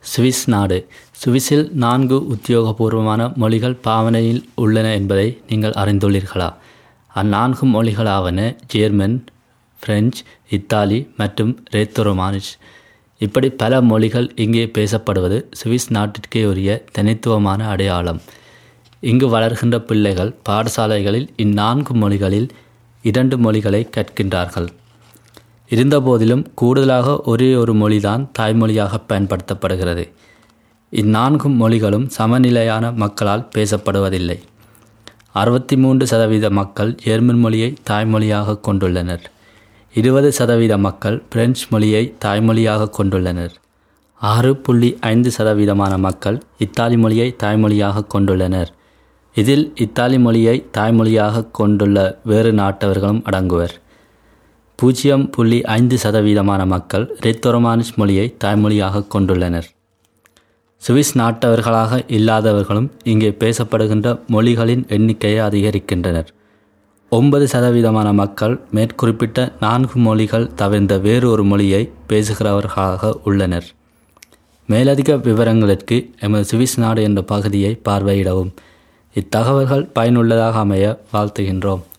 Swiss நாடு சுவிஸில் நான்கு உத்தியோகபூர்வமான மொழிகள் பாவனையில் உள்ளன என்பதை நீங்கள் அறிந்துள்ளீர்களா அந்நான்கு மொழிகளாவன ஜேர்மன் பிரெஞ்சு இத்தாலி மற்றும் ரேத்தோரோமானிஷ் இப்படி பல மொழிகள் இங்கே பேசப்படுவது சுவிஸ் நாட்டிற்கே உரிய தனித்துவமான அடையாளம் இங்கு வளர்கின்ற பிள்ளைகள் பாடசாலைகளில் இந்நான்கு மொழிகளில் இரண்டு மொழிகளை கற்கின்றார்கள் இருந்தபோதிலும் கூடுதலாக ஒரே ஒரு மொழிதான் தாய்மொழியாக பயன்படுத்தப்படுகிறது இந்நான்கு மொழிகளும் சமநிலையான மக்களால் பேசப்படுவதில்லை அறுபத்தி மூன்று சதவீத மக்கள் ஜெர்மன் மொழியை தாய்மொழியாக கொண்டுள்ளனர் இருபது சதவீத மக்கள் பிரெஞ்சு மொழியை தாய்மொழியாக கொண்டுள்ளனர் ஆறு புள்ளி ஐந்து சதவீதமான மக்கள் இத்தாலி மொழியை தாய்மொழியாக கொண்டுள்ளனர் இதில் இத்தாலி மொழியை தாய்மொழியாக கொண்டுள்ள வேறு நாட்டவர்களும் அடங்குவர் பூஜ்ஜியம் புள்ளி ஐந்து சதவீதமான மக்கள் ரெத்தொரமானிஷ் மொழியை தாய்மொழியாக கொண்டுள்ளனர் சுவிஸ் நாட்டவர்களாக இல்லாதவர்களும் இங்கே பேசப்படுகின்ற மொழிகளின் எண்ணிக்கையை அதிகரிக்கின்றனர் ஒன்பது சதவீதமான மக்கள் மேற்குறிப்பிட்ட நான்கு மொழிகள் தவிர்ந்த வேறு ஒரு மொழியை பேசுகிறவர்களாக உள்ளனர் மேலதிக விவரங்களுக்கு எமது சுவிஸ் நாடு என்ற பகுதியை பார்வையிடவும் இத்தகவல்கள் பயனுள்ளதாக அமைய வாழ்த்துகின்றோம்